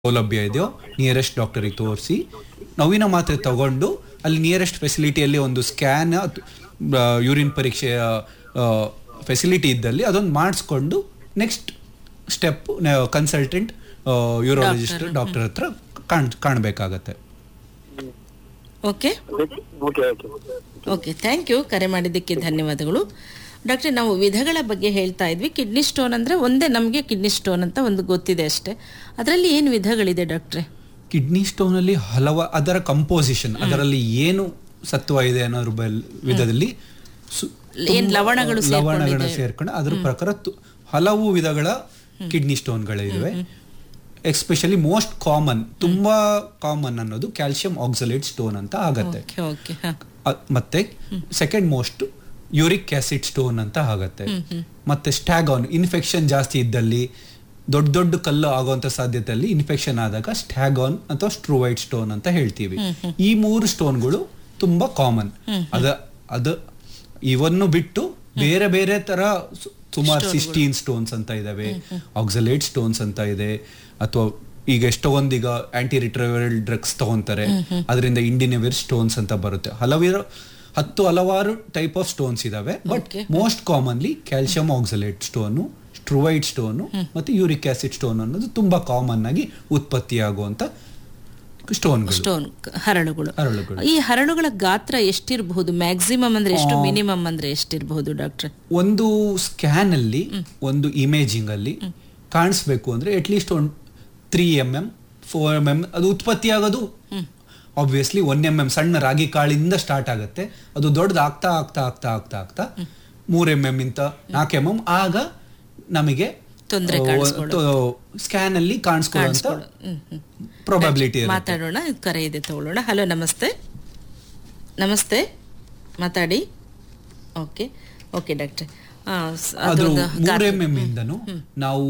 ಸೌಲಭ್ಯ ಇದೆಯೋ ನಿಯರೆಸ್ಟ್ ಡಾಕ್ಟರಿಗೆ ತೋರಿಸಿ ನೋವಿನ ಮಾತ್ರೆ ತಗೊಂಡು ಅಲ್ಲಿ ನಿಯರೆಸ್ಟ್ ಫೆಸಿಲಿಟಿಯಲ್ಲಿ ಒಂದು ಸ್ಕ್ಯಾನ್ ಯೂರಿನ್ ಪರೀಕ್ಷೆಯ ಫೆಸಿಲಿಟಿ ಇದ್ದಲ್ಲಿ ಅದೊಂದು ಮಾಡಿಸ್ಕೊಂಡು next step consultant urologist doctor ಹತ್ರ ಕಾಣ್ ಕಾಣಬೇಕಾಗತ್ತೆ okay okay okay okay thank you ಕರೆ ಮಾಡಿದ್ದಕ್ಕೆ ಧನ್ಯವಾದಗಳು ಡಾಕ್ಟ್ರೆ ನಾವು ವಿಧಗಳ ಬಗ್ಗೆ ಹೇಳ್ತಾ ಇದ್ವಿ ಕಿಡ್ನಿ ಸ್ಟೋನ್ ಅಂದರೆ ಒಂದೇ ನಮಗೆ ಕಿಡ್ನಿ ಸ್ಟೋನ್ ಅಂತ ಒಂದು ಗೊತ್ತಿದೆ ಅಷ್ಟೇ ಅದರಲ್ಲಿ ಏನು ವಿಧಗಳಿದೆ ಡಾಕ್ಟ್ರೆ ಕಿಡ್ನಿ ಸ್ಟೋನಲ್ಲಿ ಹಲವ ಅದರ ಕಂಪೋಸಿಷನ್ ಅದರಲ್ಲಿ ಏನು ಸತ್ವ ಇದೆ ಅನ್ನೋದ್ರ ಬಲ್- ವಿಧದಲ್ಲಿ ಸು- ಏನ್ ತುಂಬಾ ಲವಣಗಳು ಲವಣಗಳು ಸೇರ್ಕೊಂಡು ಅದ್ರ ಪ್ರಕಾರ ತು- ಹಲವು ವಿಧಗಳ ಕಿಡ್ನಿ ಸ್ಟೋನ್ಗಳಿವೆ ಎಸ್ಪೆಷಲಿ ಮೋಸ್ಟ್ ಕಾಮನ್ ತುಂಬಾ ಕಾಮನ್ ಅನ್ನೋದು ಕ್ಯಾಲ್ಸಿಯಂ ಆಕ್ಸಲೇಟ್ ಸ್ಟೋನ್ ಅಂತ ಆಗತ್ತೆ ಓಕೆ ಓಕೆ ಹಾಂ ಅ- ಮತ್ತೆ second most uric acid stone ಅಂತ ಆಗತ್ತೆ ಮತ್ತೆ ಸ್ಟ್ಯಾಗಾನ್ ಇನ್ಫೆಕ್ಷನ್ ಜಾಸ್ತಿ ಇದ್ದಲ್ಲಿ ದೊಡ್ಡ ದೊಡ್ಡ ಕಲ್ಲು ಆಗುವಂತ ಸಾಧ್ಯತೆಯಲ್ಲಿ ಇನ್ಫೆಕ್ಷನ್ ಆದಾಗ ಸ್ಟ್ಯಾಗಾನ್ ಅಥವಾ ಸ್ಟ್ರೂವೈಟ್ ಸ್ಟೋನ್ ಅಂತ ಹೇಳ್ತೀವಿ ಈ ಮೂರು ಸ್ಟೋನ್ಗಳು ತುಂಬಾ ಕಾಮನ್ ಅದ ಅದು ಇವನ್ನು ಬಿಟ್ಟು ಬೇರೆ ಬೇರೆ ತರ ಸು- ಸುಮಾರು ಸಿಸ್ಟೀನ್ ಸ್ಟೋನ್ಸ್ ಅಂತ ಇದಾವೆ ಆಕ್ಸಲೇಟ್ ಸ್ಟೋನ್ಸ್ ಅಂತ ಇದೆ ಅಥವಾ ಈಗ ಎಷ್ಟೊಂದೀಗ ಆಂಟಿ ರಿಟ್ರವಲ್ ಡ್ರಗ್ಸ್ ತಗೊಂತಾರೆ ಅದರಿಂದ ಇಂಡಿನೆವಿರ್ ಸ್ಟೋನ್ಸ್ ಅಂತ ಬರುತ್ತೆ ಹಲವಾರು ಹತ್ತು ಹಲವಾರು ಟೈಪ್ ಆಫ್ ಸ್ಟೋನ್ಸ್ ಇದಾವೆ but most commonly calcium oxalate stone struvite stone ಮತ್ತೆ ಯೂರಿಕ್ ಆಸಿಡ್ ಸ್ಟೋನ್ ಅನ್ನೋದು ತುಂಬಾ ಕಾಮನ್ ಆಗಿ ಉತ್ಪತ್ತಿಯಾಗುವಂತ ಸ್ಟೋನ್ಗಳು ಸ್ಟೋನ್ ಹರಳುಗಳು ಹರಳುಗಳು ಈ ಹರಳುಗಳ ಗಾತ್ರ ಎಷ್ಟಿರಬಹುದು ಮ್ಯಾಕ್ಸಿಮಮ್ ಅಂದ್ರೆ ಎಷ್ಟು ಮಿನಿಮಮ್ ಅಂದ್ರೆ ಎಷ್ಟಿರಬಹುದು ಡಾಕ್ಟ್ರೆ ಒಂದು ಸ್ಕ್ಯಾನ್ ಅಲ್ಲಿ ಒಂದು ಇಮೇಜಿಂಗ್ ಅಲ್ಲಿ ಕಾಣಿಸ್ಬೇಕು ಅಂದ್ರೆ ಅಟ್ಲೀಸ್ಟ್ ಒಂದು three M M four M M ಅದು ಉತ್ಪತ್ತಿ ಆಗೋದು ಆಬ್ವಿಯಸ್ಲಿ ಒನ್ ಎಮ್ ಎಂ ಸಣ್ಣ ರಾಗಿ ಕಾಳಿಂದ ಸ್ಟಾರ್ಟ್ ಆಗುತ್ತೆ ಅದು ದೊಡ್ಡದು ಆಗ್ತಾ ಆಗ್ತಾ ಆಗ್ತಾ ಆಗ್ತಾ ಆಗ್ತಾ ಮೂರ್ ಎಮ್ ಎಂ ಇಂತ ನಾಲ್ಕು ಎಮ್ ಎಂ ಆಗ ನಮಗೆ ತೊಂದ್ರೆ ಸ್ಕ್ಯಾನ್ ಅಲ್ಲಿ ಕಾಣಿಸ್ಕೊಳ್ಳುವಂತ ಹ್ಮ್ ಹ್ಮ್ ಪ್ರೊಬಬಿಲಿಟಿ ಮಾತಾಡೋಣ ಕರೆ ಇದೆ ತಗೊಳ್ಳೋಣ ಹಲೋ ನಮಸ್ತೆ ನಮಸ್ತೆ ಮಾತಾಡಿ ಓಕೆ ಓಕೆ ಡಾಕ್ಟ್ರೆ ಆ, ಸ್- ಅದು ಅದ್ರದ್ದು ಮೂರ್ ಗಾತ್ರ- ಎಂ ಎಂ ಇಂದನು ನಾವು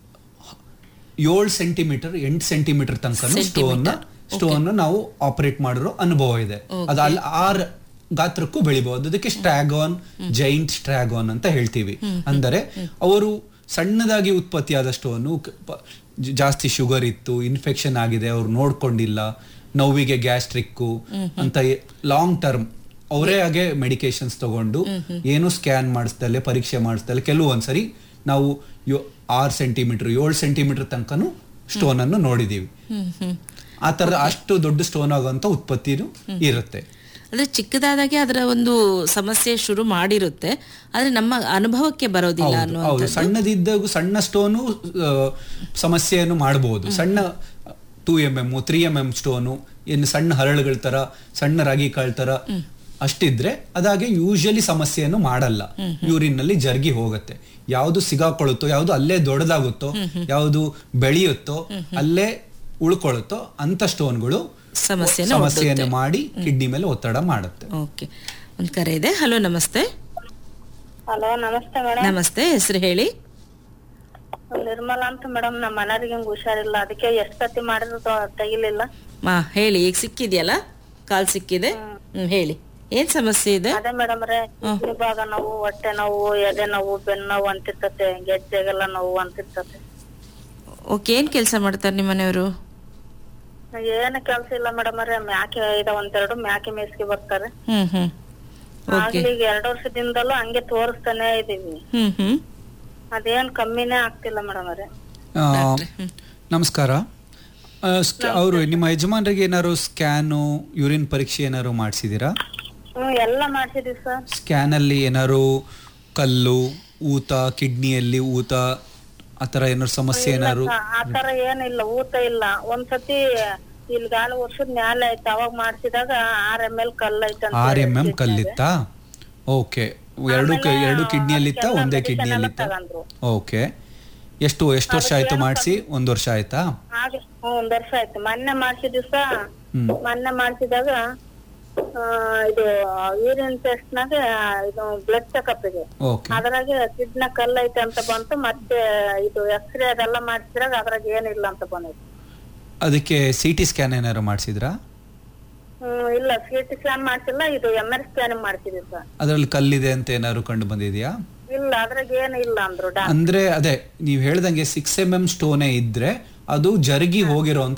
ಏಳು ಸೆಂಟಿಮೀಟರ್ ಎಂಟು ಸೆಂಟಿಮೀಟರ್ ತನಕ ಸ್ಟೋನ್ ಸ್ಟೋನ್ ನಾವು ಆಪರೇಟ್ ಮಾಡಿರೋ ಅನುಭವ ಇದೆ ಅದು ಅಲ್ಲಿ ಆರ್ ಗಾತ್ರಕ್ಕೂ ಬೆಳಿಬಹುದು ಅದಕ್ಕೆ ಸ್ಟ್ರಾಗಾನ್ ಜೈಂಟ್ ಸ್ಟ್ರಾಗಾನ್ ಅಂತ ಹೇಳ್ತೀವಿ ಅಂದರೆ ಅವರು ಸಣ್ಣದಾಗಿ ಉತ್ಪತ್ತಿಯಾದ ಸ್ಟೋನು ಜಾಸ್ತಿ ಶುಗರ್ ಇತ್ತು ಇನ್ಫೆಕ್ಷನ್ ಆಗಿದೆ ಅವ್ರು ನೋಡ್ಕೊಂಡಿಲ್ಲ ನೋವಿಗೆ ಗ್ಯಾಸ್ಟ್ರಿಕ್ಕು ಅಂತ ಲಾಂಗ್ ಟರ್ಮ್ ಅವರೇ ಹಾಗೆ ಮೆಡಿಕೇಶನ್ಸ್ ತಗೊಂಡು ಏನು ಸ್ಕ್ಯಾನ್ ಮಾಡಿಸ್ದಲೆ ಪರೀಕ್ಷೆ ಮಾಡಿಸ್ದಲೆ ಕೆಲವೊಂದ್ಸರಿ ನಾವು ಯೋ ಆರು ಸೆಂಟಿಮೀಟರ್ ಏಳು ಸೆಂಟಿಮೀಟರ್ ತನಕನೂ ಸ್ಟೋನ್ ಅನ್ನು ನೋಡಿದೀವಿ ಹ್ಮ್ ಹ್ಮ್ ಆ ತರ ಅಷ್ಟು ದೊಡ್ಡ ಸ್ಟೋನ್ ಆಗುವಂತ ಉತ್ಪತ್ತಿನೂ ಇರುತ್ತೆ ಅಂದ್ರೆ ಚಿಕ್ಕದಾದಾಗೆ ಅದರ ಒಂದು ಸಮಸ್ಯೆ ಶುರು ಮಾಡಿರುತ್ತೆ ಆದ್ರೆ ನಮ್ಮ ಅನುಭವಕ್ಕೆ ಬರೋದಿಲ್ಲ ಹೌದು, ಅನ್ನೋ ಹೌದು ಸಣ್ಣದಿದ್ದಾಗ ಸಣ್ಣ ಸ್ಟೋನು ಸಮಸ್ಯೆಯನ್ನು ಮಾಡಬಹುದು ಸಣ್ಣ two M M three M M stone ಏನು ಸಣ್ಣ ಹರಳುಗಳ ತರ ಸಣ್ಣ ರಾಗಿ ಕಾಳು ತರ ಅಷ್ಟಿದ್ರೆ ಅದಾಗೆ ಯೂಶಲಿ ಸಮಸ್ಯೆಯನ್ನು ಮಾಡಲ್ಲ ಯೂರಿನ್ ನಲ್ಲಿ ಜರ್ಗಿ ಹೋಗುತ್ತೆ ಯಾವುದು ಸಿಗಾಕೊಳ್ಳುತ್ತೋ ಯಾವುದು ಅಲ್ಲೇ ದೊಡ್ಡದಾಗುತ್ತೋ ಯಾವುದು ಬೆಳೆಯುತ್ತೋ ಅಲ್ಲೇ ಉಳ್ಕೊಳ್ಳುತ್ತೋ ಅಂತ ಸ್ಟೋನ್ಗಳು ಸಮಸ್ಯೆನ ಸಮಸ್ಯೆಯನ್ನು ಮಾಡಿ ಕಿಡ್ನಿ ಮೇಲೆ ಒತ್ತಡ ಮಾಡುತ್ತೆ ಓಕೆ ಒಂದು ಕರೆ ಇದೆ ಹಲೋ ನಮಸ್ತೆ ಹಲೋ ನಮಸ್ತೆ ಮೇಡಮ್ ನಮಸ್ತೆ ಹೆಸರು ಹೇಳಿ ನಿರ್ಮಲಾ ಅಂತ ಮೇಡಮ್ ನಮ್ಮ ಮನೆಯವ್ರಿಗೆ ಹಿಂಗ್ ಹುಷಾರಿಲ್ಲ ಅದಕ್ಕೆ ಎಷ್ಟ್ ಸತಿ ಮಾಡಿದ್ರು ತ- ತೆಗಿಲಿಲ್ಲ ಮಾ ಹೇಳಿ ಈಗ ಸಿಕ್ಕಿದ್ಯಲ್ಲ ಕಾಲ್ ಸಿಕ್ಕಿದೆ ಹ್ಮ್ ಹೇಳಿ ಏನ್ ಸಮಸ್ಯೆ ಇದೆ ಅದೇ ಮೇಡಮ್ ರೇ ಕಿಡ್ನಿ ಭಾಗ ನೋವು ಹೊಟ್ಟೆ ನೋವು ಎದೆ ನೋವು ಬೆನ್ನು ನೋವು ಅಂತಿರ್ತತೆ ಗೆಜ್ಜೆಗೆಲ್ಲ ನೋವು ಅಂತಿರ್ತತೆ ಓಕೆ ಏನ್ ಕೆಲಸ ಮಾಡ್ತಾರೆ ನಿಮ್ಮ ಮನೆಯವರು ಏನು ಕೆಲ್ಸ ಇಲ್ಲ ಮೇಡಮ್ ರೇ ಮ್ಯಾಕೆ ಇದ ಒಂದೆರಡು ಮ್ಯಾಕೆ ಮೇಸ್ಗೆ ಬರ್ತಾರೆ ಹ್ಮ್ ಹ್ಮ್ ಆಗ್ಲಿ ಈಗ ಎರಡು ವರ್ಷದಿಂದಲೂ ಹಂಗೆ ತೋರಿಸ್ತಾನೆ ಇದೀವಿ ಹ್ಮ್ ಹ್ಮ್ ಅದೇನ್ ಕಮ್ಮಿನೇ ಆಗ್ತಿಲ್ಲ ಮೇಡಮ್ ರೇ ಆ, ನಮಸ್ಕಾರ ಅವರು ನಿಮ್ಮ ಯಜಮಾನರಿಗೆ ಏನಾದ್ರು ಸ್ಕ್ಯಾನು ಯೂರಿನ್ ಪರೀಕ್ಷೆ ಏನಾದ್ರು ಮಾಡಿಸಿದ್ದೀರಾ ಹ್ಮ್ ಎಲ್ಲ ಮಾಡ್ಸಿದೀವಿ ಸರ್ ಸ್ಕ್ಯಾನ್ ಅಲ್ಲಿ ಏನಾದ್ರು ಕಲ್ಲು ಊತ ಕಿಡ್ನಿಯಲ್ಲಿ ಊತ ಆ ಥರ ಏನಾದ್ರು ಸಮಸ್ಯೆ ಏನಾದ್ರು ಆತರ ಏನಿಲ್ಲ ಊಟ ಇಲ್ಲ ಒಂದ್ಸತಿ ಇಲ್ಲಿ ಗಾಲ ವರ್ಷದ ಮ್ಯಾಲೆ ಆಯ್ತು ಅವಾಗ ಮಾಡ್ಸಿದಾಗ ಆರ್ ಎಮ್ ಎಲ್ ಕಲ್ ಐತೆ ಅಂತ ಆರ್ ಎಂ ಎಂ ಕಲ್ಲಿತ್ತಾ ಓಕೆ ಎರಡು ಕ- ಎರಡು ಕಿಡ್ನಿಯಲ್ಲಿತ್ತ ಒಂದೇ ಕಿಡ್ನಿಯಲ್ಲಿತ್ತ ತಗಂದ್ರು ಓಕೆ ಎಷ್ಟು ಎಷ್ಟು ವರ್ಷ ಆಯ್ತು ಮಾಡಿಸಿ ಒಂದು ವರ್ಷ ಆಯ್ತಾ ಹಾಗೆ ಹ್ಮ್, ಒಂದ್ ವರ್ಷ ಆಯ್ತು ಮೊನ್ನೆ ಮಾಡ್ಸಿದ್ವಿ ಸ ಹ್ಮ್ ಮೊನ್ನೆ ಮಾಡ್ಸಿದಾಗ ಆ, ಇದು ಯೂರಿನ್ ಟೆಸ್ಟ್ ನಾಗ ಇದು ಬ್ಲಡ್ ಚೆಕಪ್ ಗೆ ಓಕೆ ಅದ್ರಾಗೆ ಕಿಡ್ನ ಕಲ್ ಐತೆ ಅಂತ ಬಂತು ಮತ್ತೆ ಇದು ಎಕ್ಸ್ರೇ ಅದೆಲ್ಲ ಮಾಡ್ಸಿದಾಗ ಅದ್ರಾಗ ಏನಿಲ್ಲ ಅಂತ ಬಂದಿತ್ತು ಅದಕ್ಕೆ ಸಿ ಟಿ ಸ್ಕ್ಯಾನ್ ಏನಾದ್ರು ಮಾಡಿಸಿದ್ರಾ ಹ್ಮ್ ಇಲ್ಲ ಸಿ ಟಿ ಸ್ಕ್ಯಾನ್ ಮಾಡ್ಸಿಲ್ಲ ಇದು ಎಂ ಆರ್ ಸ್ಕ್ಯಾನ್ ಮಾಡ್ಸಿದ್ವಿ ಸರ್ ಅದರಲ್ಲಿ ಕಲ್ಲಿದೆ ಅಂತ ಏನಾದ್ರು ಕಂಡು ಬಂದಿದೆಯಾ ಇಲ್ಲ ಅದ್ರಾಗ ಏನು ಇಲ್ಲ ಅಂದ್ರು ಡಾಕ್ಟರ್ ಅಂದ್ರೆ ಅದೇ ನೀವು ಹೇಳ್ದಂಗೆ ಸಿಕ್ಸ್ ಎಂ ಎಂ ಸ್ಟೋನೇ ಇದ್ರೆ ಅದು ಜರುಗಿ ಹೋಗಿರೋ